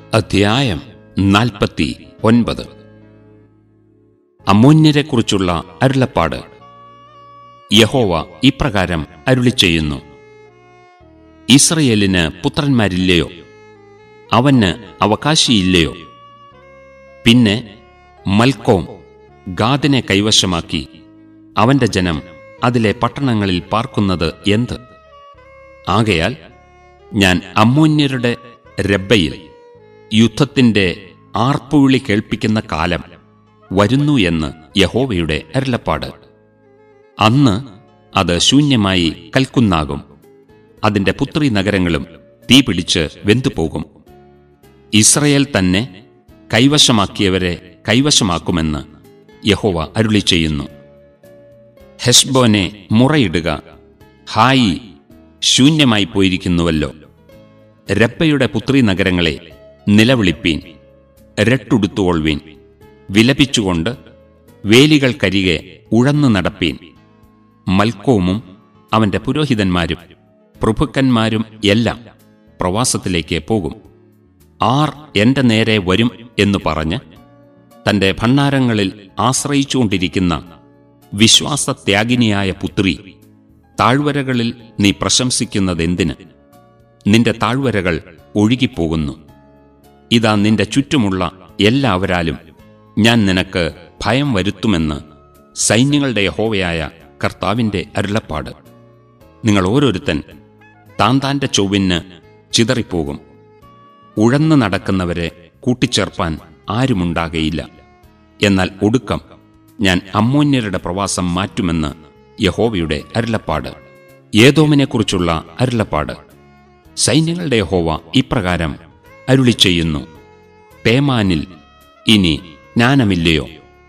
അധ്യായം നാൽപ്പത്തി ഒൻപത് അമോന്യരെക്കുറിച്ചുള്ള അരുളപ്പാട് യഹോവ ഇപ്രകാരം അരുളി ചെയ്യുന്നു ഇസ്രയേലിന് പുത്രന്മാരില്ലയോ അവന് അവകാശിയില്ലയോ പിന്നെ മൽക്കോം ഗാദിനെ കൈവശമാക്കി അവന്റെ ജനം അതിലെ പട്ടണങ്ങളിൽ പാർക്കുന്നത് എന്ത് ആകയാൽ ഞാൻ അമ്മോന്യരുടെ രബ്ബയിൽ യുദ്ധത്തിന്റെ ആർപ്പുവിളി കേൾപ്പിക്കുന്ന കാലം വരുന്നു എന്ന് യഹോവയുടെ അരുളപ്പാട് അന്ന് അത് ശൂന്യമായി കൽക്കുന്നാകും അതിന്റെ പുത്രി നഗരങ്ങളും തീ പിടിച്ച് വെന്തുപോകും ഇസ്രയേൽ തന്നെ കൈവശമാക്കിയവരെ കൈവശമാക്കുമെന്ന് യഹോവ അരുളി ചെയ്യുന്നു ഹെഷ്ബോനെ മുറയിടുക ഹായി ശൂന്യമായി പോയിരിക്കുന്നുവല്ലോ രപ്പയുടെ പുത്രി നഗരങ്ങളെ നിലവിളിപ്പീൻ രട്ടുടുത്തുകൊള്ളുവീൻ വിലപിച്ചുകൊണ്ട് വേലികൾക്കരികെ ഉഴന്നു നടപ്പീൻ മൽക്കോമും അവന്റെ പുരോഹിതന്മാരും പ്രഭുക്കന്മാരും എല്ലാം പ്രവാസത്തിലേക്ക് പോകും ആർ എന്റെ നേരെ വരും എന്നു പറഞ്ഞ് തന്റെ ഭണ്ഡാരങ്ങളിൽ ആശ്രയിച്ചുകൊണ്ടിരിക്കുന്ന വിശ്വാസത്യാഗിനിയായ പുത്രി താഴ്വരകളിൽ നീ പ്രശംസിക്കുന്നതെന്തിന് നിന്റെ താഴ്വരകൾ ഒഴുകിപ്പോകുന്നു ഇതാ നിന്റെ ചുറ്റുമുള്ള എല്ലാവരാലും ഞാൻ നിനക്ക് ഭയം വരുത്തുമെന്ന് സൈന്യങ്ങളുടെ യഹോവയായ കർത്താവിന്റെ അരുളപ്പാട് നിങ്ങൾ ഓരോരുത്തൻ താൻ താന്റെ ചൊവ്വിന് ചിതറിപ്പോകും ഉഴന്നു നടക്കുന്നവരെ കൂട്ടിച്ചേർപ്പാൻ ആരുമുണ്ടാകയില്ല എന്നാൽ ഒടുക്കം ഞാൻ അമ്മോന്യരുടെ പ്രവാസം മാറ്റുമെന്ന് യഹോവയുടെ അരുളപ്പാട് ഏതോമിനെക്കുറിച്ചുള്ള അരുളപ്പാട് സൈന്യങ്ങളുടെ യഹോവ ഇപ്രകാരം അരുളി ചെയ്യുന്നു തേമാനിൽ ഇനി ജ്ഞാനമില്ലയോ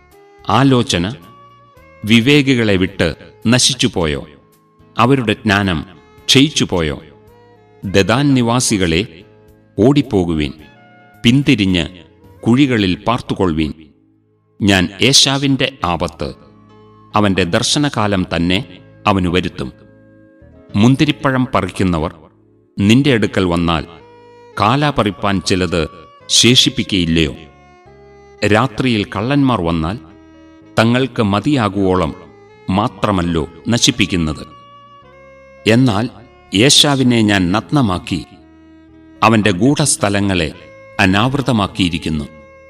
ആലോചന വിവേകികളെ വിട്ട് നശിച്ചുപോയോ അവരുടെ ജ്ഞാനം ക്ഷയിച്ചുപോയോ ദദാൻ നിവാസികളെ ഓടിപ്പോകുവിൻ പിന്തിരിഞ്ഞ് കുഴികളിൽ പാർത്തുകൊള്ളുവീൻ ഞാൻ ഏശാവിന്റെ ആപത്ത് അവന്റെ ദർശനകാലം തന്നെ അവനു വരുത്തും മുന്തിരിപ്പഴം പറിക്കുന്നവർ നിന്റെ അടുക്കൽ വന്നാൽ കാല പറിപ്പാൻ ചിലത് ശേഷിപ്പിക്കയില്ലയോ രാത്രിയിൽ കള്ളന്മാർ വന്നാൽ തങ്ങൾക്ക് മതിയാകുവോളം മാത്രമല്ലോ നശിപ്പിക്കുന്നത് എന്നാൽ യേശാവിനെ ഞാൻ നഗ്നമാക്കി അവന്റെ ഗൂഢസ്ഥലങ്ങളെ അനാവൃതമാക്കിയിരിക്കുന്നു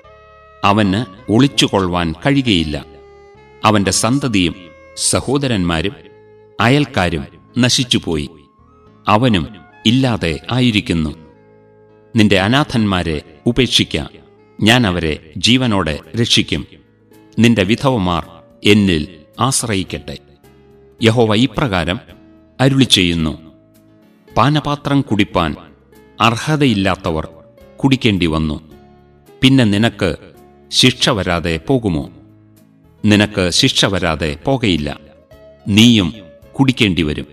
അവന് ഒളിച്ചുകൊള്ളുവാൻ കഴിയുകയില്ല അവന്റെ സന്തതിയും സഹോദരന്മാരും അയൽക്കാരും നശിച്ചുപോയി അവനും ഇല്ലാതെ ആയിരിക്കുന്നു നിന്റെ അനാഥന്മാരെ ഉപേക്ഷിക്ക ഞാൻ അവരെ ജീവനോടെ രക്ഷിക്കും നിന്റെ വിധവമാർ എന്നിൽ ആശ്രയിക്കട്ടെ യഹോവ ഇപ്രകാരം അരുളി ചെയ്യുന്നു പാനപാത്രം കുടിപ്പാൻ അർഹതയില്ലാത്തവർ കുടിക്കേണ്ടി വന്നു പിന്നെ നിനക്ക് ശിക്ഷ വരാതെ പോകുമോ നിനക്ക് ശിക്ഷ വരാതെ പോകയില്ല നീയും കുടിക്കേണ്ടി വരും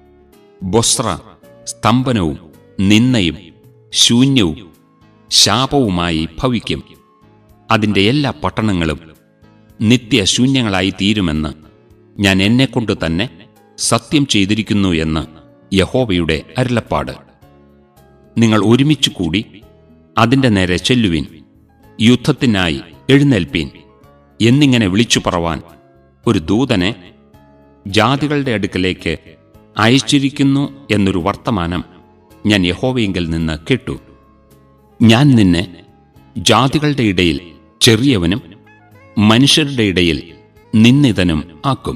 ബൊസ്ര സ്തംഭനവും നിന്നയും ശൂന്യവും ശാപവുമായി ഭവിക്കും അതിന്റെ എല്ലാ പട്ടണങ്ങളും നിത്യശൂന്യങ്ങളായി തീരുമെന്ന് ഞാൻ എന്നെക്കൊണ്ട് തന്നെ സത്യം ചെയ്തിരിക്കുന്നു എന്ന് യഹോവയുടെ അരുളപ്പാട് നിങ്ങൾ ഒരുമിച്ചു കൂടി അതിന്റെ നേരെ ചെല്ലുവിൻ യുദ്ധത്തിനായി എഴുന്നേൽപ്പീൻ എന്നിങ്ങനെ വിളിച്ചു പറവാൻ ഒരു ദൂതനെ ജാതികളുടെ അടുക്കലേക്ക് അയച്ചിരിക്കുന്നു എന്നൊരു വർത്തമാനം ഞാൻ യഹോവയെങ്കിൽ നിന്ന് കേട്ടു ഞാൻ നിന്നെ ജാതികളുടെ ഇടയിൽ ചെറിയവനും മനുഷ്യരുടെ ഇടയിൽ നിന്നിതനും ആക്കും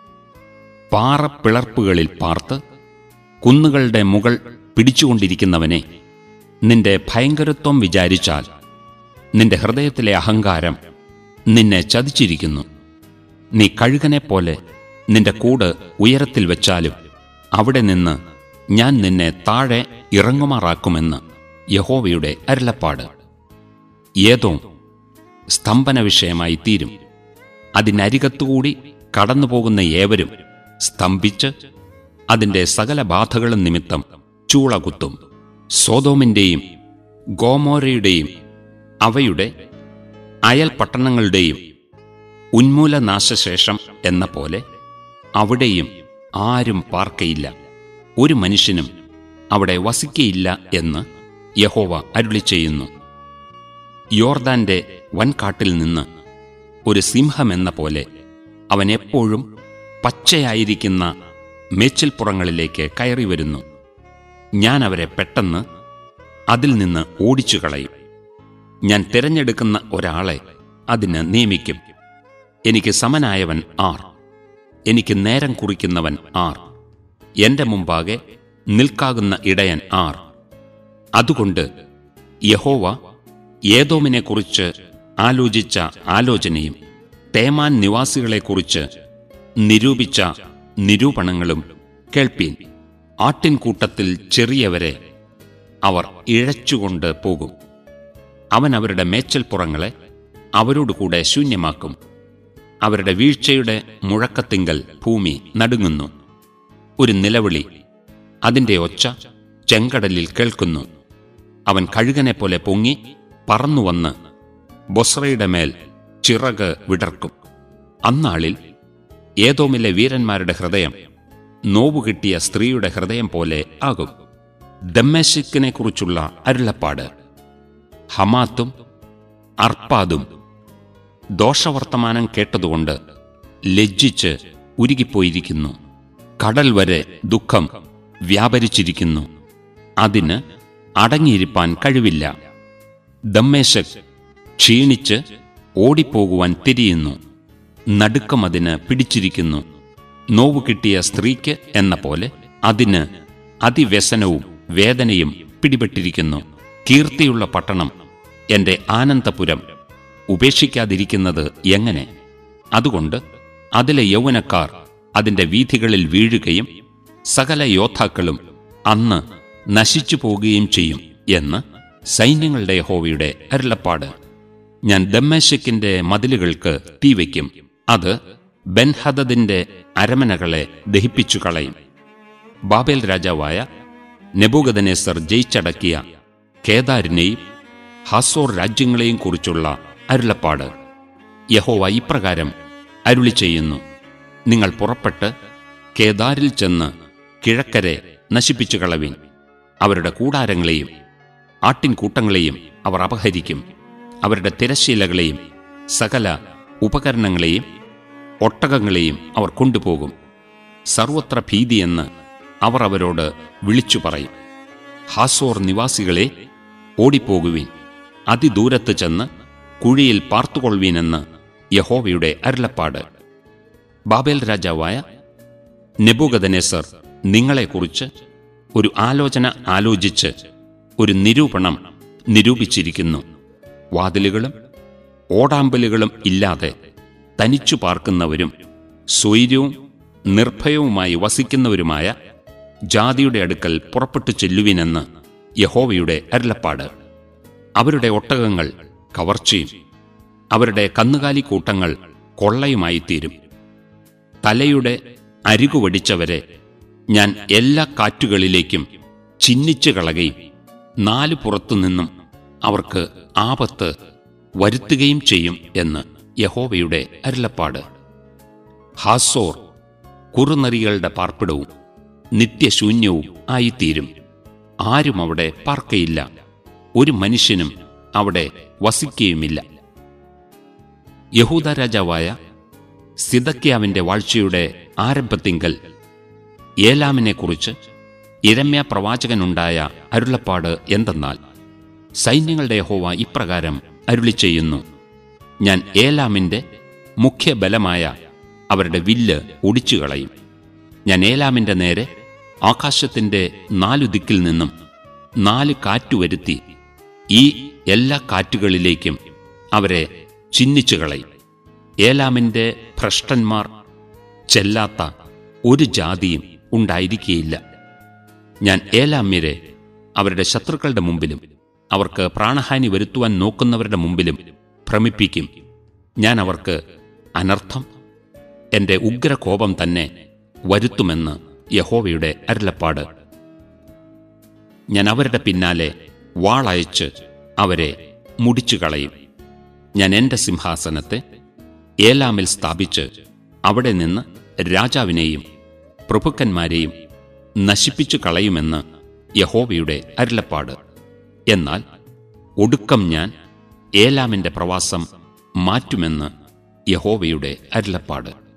പാറപ്പിളർപ്പുകളിൽ പാർത്ത് കുന്നുകളുടെ മുകൾ പിടിച്ചുകൊണ്ടിരിക്കുന്നവനെ നിന്റെ ഭയങ്കരത്വം വിചാരിച്ചാൽ നിന്റെ ഹൃദയത്തിലെ അഹങ്കാരം നിന്നെ ചതിച്ചിരിക്കുന്നു നീ കഴുകനെപ്പോലെ നിന്റെ കൂട് ഉയരത്തിൽ വെച്ചാലും അവിടെ നിന്ന് ഞാൻ നിന്നെ താഴെ ഇറങ്ങുമാറാക്കുമെന്ന് യഹോവയുടെ അരുളപ്പാട് ഏതോ സ്തംഭന വിഷയമായി തീരും അതിനരികത്തുകൂടി കടന്നുപോകുന്ന ഏവരും സ്തംഭിച്ച് അതിന്റെ സകല ബാധകളും നിമിത്തം ചൂളകുത്തും സോതോമിന്റെയും ഗോമോരയുടെയും അവയുടെ അയൽ പട്ടണങ്ങളുടെയും ഉന്മൂലനാശശേഷം എന്ന പോലെ അവിടെയും ആരും പാർക്കയില്ല ഒരു മനുഷ്യനും അവിടെ വസിക്കയില്ല എന്ന് യഹോവ അരുളി ചെയ്യുന്നു യോർദാന്റെ വൻകാട്ടിൽ നിന്ന് ഒരു സിംഹമെന്ന പോലെ അവൻ എപ്പോഴും പച്ചയായിരിക്കുന്ന മേച്ചിൽപ്പുറങ്ങളിലേക്ക് കയറി വരുന്നു ഞാൻ അവരെ പെട്ടെന്ന് അതിൽ നിന്ന് ഓടിച്ചു കളയും ഞാൻ തിരഞ്ഞെടുക്കുന്ന ഒരാളെ അതിന് നിയമിക്കും എനിക്ക് സമനായവൻ ആർ എനിക്ക് നേരം കുറിക്കുന്നവൻ ആർ എന്റെ മുമ്പാകെ നിൽക്കാകുന്ന ഇടയൻ ആർ അതുകൊണ്ട് യഹോവ ഏതോമിനെക്കുറിച്ച് ആലോചിച്ച ആലോചനയും തേമാൻ നിവാസികളെക്കുറിച്ച് നിരൂപിച്ച നിരൂപണങ്ങളും കേൾപ്പീൻ ആട്ടിൻകൂട്ടത്തിൽ ചെറിയവരെ അവർ ഇഴച്ചുകൊണ്ട് പോകും അവൻ അവരുടെ മേച്ചൽപ്പുറങ്ങളെ അവരോടുകൂടെ ശൂന്യമാക്കും അവരുടെ വീഴ്ചയുടെ മുഴക്കത്തിങ്കൽ ഭൂമി നടുങ്ങുന്നു ഒരു നിലവിളി അതിന്റെ ഒച്ച ചെങ്കടലിൽ കേൾക്കുന്നു അവൻ കഴുകനെ പോലെ പൊങ്ങി പറന്നുവന്ന് ബൊസ്രയുടെ മേൽ ചിറക് വിടർക്കും അന്നാളിൽ ഏതോമിലെ വീരന്മാരുടെ ഹൃദയം നോവുകിട്ടിയ സ്ത്രീയുടെ ഹൃദയം പോലെ ആകും ദമ്മേശിക്കിനെ കുറിച്ചുള്ള അരുളപ്പാട് ഹമാത്തും അർപ്പാദും ദോഷവർത്തമാനം കേട്ടതുകൊണ്ട് ലജ്ജിച്ച് ഉരുകിപ്പോയിരിക്കുന്നു കടൽ വരെ ദുഃഖം വ്യാപരിച്ചിരിക്കുന്നു അതിന് അടങ്ങിയിരിപ്പാൻ കഴിവില്ല ദമ്മേശക് ക്ഷീണിച്ച് ഓടിപ്പോകുവാൻ തിരിയുന്നു നടുക്കം അതിന് പിടിച്ചിരിക്കുന്നു നോവ് കിട്ടിയ സ്ത്രീക്ക് എന്ന പോലെ അതിന് അതിവ്യസനവും വേദനയും പിടിപെട്ടിരിക്കുന്നു കീർത്തിയുള്ള പട്ടണം എന്റെ ആനന്ദപുരം ഉപേക്ഷിക്കാതിരിക്കുന്നത് എങ്ങനെ അതുകൊണ്ട് അതിലെ യൗവനക്കാർ അതിന്റെ വീഥികളിൽ വീഴുകയും സകല യോദ്ധാക്കളും അന്ന് നശിച്ചു പോകുകയും ചെയ്യും എന്ന് സൈന്യങ്ങളുടെ യഹോവയുടെ അരുളപ്പാട് ഞാൻ ദമ്മേശക്കിന്റെ മതിലുകൾക്ക് തീവയ്ക്കും അത് ബെൻഹദദിന്റെ അരമനകളെ ദഹിപ്പിച്ചു കളയും ബാബേൽ രാജാവായ നെബൂഗദനേസർ ജയിച്ചടക്കിയ കേദാരിനെയും ഹാസോർ രാജ്യങ്ങളെയും കുറിച്ചുള്ള അരുളപ്പാട് യഹോവ ഇപ്രകാരം അരുളി ചെയ്യുന്നു നിങ്ങൾ പുറപ്പെട്ട് കേദാരിൽ ചെന്ന് കിഴക്കരെ നശിപ്പിച്ചു കളവിൻ അവരുടെ കൂടാരങ്ങളെയും ആട്ടിൻകൂട്ടങ്ങളെയും അവർ അപഹരിക്കും അവരുടെ തിരശ്ശീലകളെയും സകല ഉപകരണങ്ങളെയും ഒട്ടകങ്ങളെയും അവർ കൊണ്ടുപോകും സർവത്ര ഭീതിയെന്ന് അവർ അവരോട് വിളിച്ചു പറയും ഹാസോർ നിവാസികളെ ഓടിപ്പോകുവിൻ അതിദൂരത്ത് ചെന്ന് കുഴിയിൽ പാർത്തുകൊള്ളുവീനെന്ന് യഹോവയുടെ അരുളപ്പാട് ബാബേൽ രാജാവായ നെബുഗദനേസർ നിങ്ങളെക്കുറിച്ച് ഒരു ആലോചന ആലോചിച്ച് ഒരു നിരൂപണം നിരൂപിച്ചിരിക്കുന്നു വാതിലുകളും ഓടാമ്പലുകളും ഇല്ലാതെ തനിച്ചു പാർക്കുന്നവരും സ്വൈര്യവും നിർഭയവുമായി വസിക്കുന്നവരുമായ ജാതിയുടെ അടുക്കൽ പുറപ്പെട്ടു ചെല്ലുവിനെന്ന് യഹോവയുടെ അരുളപ്പാട് അവരുടെ ഒട്ടകങ്ങൾ കവർച്ചയും അവരുടെ കന്നുകാലി കൂട്ടങ്ങൾ കൊള്ളയുമായി തീരും തലയുടെ അരികുവടിച്ചവരെ ഞാൻ എല്ലാ കാറ്റുകളിലേക്കും ചിന്നിച്ചു കളകയും നാലു പുറത്തുനിന്നും അവർക്ക് ആപത്ത് വരുത്തുകയും ചെയ്യും എന്ന് യഹോവയുടെ അരുളപ്പാട് ഹാസോർ കുറുനറികളുടെ പാർപ്പിടവും നിത്യശൂന്യവും ആയിത്തീരും ആരും അവിടെ പാർക്കയില്ല ഒരു മനുഷ്യനും അവിടെ വസിക്കുകയുമില്ല യഹൂദ രാജാവായ സിദക്യാവിന്റെ വാഴ്ചയുടെ ആരംഭത്തിങ്കൽ ഏലാമിനെക്കുറിച്ച് ഇരമ്യ പ്രവാചകനുണ്ടായ അരുളപ്പാട് എന്തെന്നാൽ സൈന്യങ്ങളുടെ യഹോവ ഇപ്രകാരം അരുളി ചെയ്യുന്നു ഞാൻ ഏലാമിന്റെ മുഖ്യബലമായ അവരുടെ വില്ല് ഒടിച്ചു കളയും ഞാൻ ഏലാമിന്റെ നേരെ ആകാശത്തിന്റെ നാലു ദിക്കിൽ നിന്നും നാല് കാറ്റുവരുത്തി ഈ എല്ലാ കാറ്റുകളിലേക്കും അവരെ ചിന്നിച്ചു കളയും ഏലാമിന്റെ ഭ്രഷ്ടന്മാർ ചെല്ലാത്ത ഒരു ജാതിയും ഉണ്ടായിരിക്കുകയില്ല ഞാൻ ഏലാമ്യരെ അവരുടെ ശത്രുക്കളുടെ മുമ്പിലും അവർക്ക് പ്രാണഹാനി വരുത്തുവാൻ നോക്കുന്നവരുടെ മുമ്പിലും ഭ്രമിപ്പിക്കും ഞാൻ അവർക്ക് അനർത്ഥം എന്റെ ഉഗ്രകോപം തന്നെ വരുത്തുമെന്ന് യഹോവയുടെ അരുളപ്പാട് ഞാൻ അവരുടെ പിന്നാലെ വാളയച്ച് അവരെ മുടിച്ചു കളയും ഞാൻ എന്റെ സിംഹാസനത്തെ ഏലാമിൽ സ്ഥാപിച്ച് അവിടെ നിന്ന് രാജാവിനെയും പ്രഭുക്കന്മാരെയും നശിപ്പിച്ചു കളയുമെന്ന് യഹോവയുടെ അരുളപ്പാട് എന്നാൽ ഒടുക്കം ഞാൻ ഏലാമിന്റെ പ്രവാസം മാറ്റുമെന്ന് യഹോവയുടെ അരുളപ്പാട്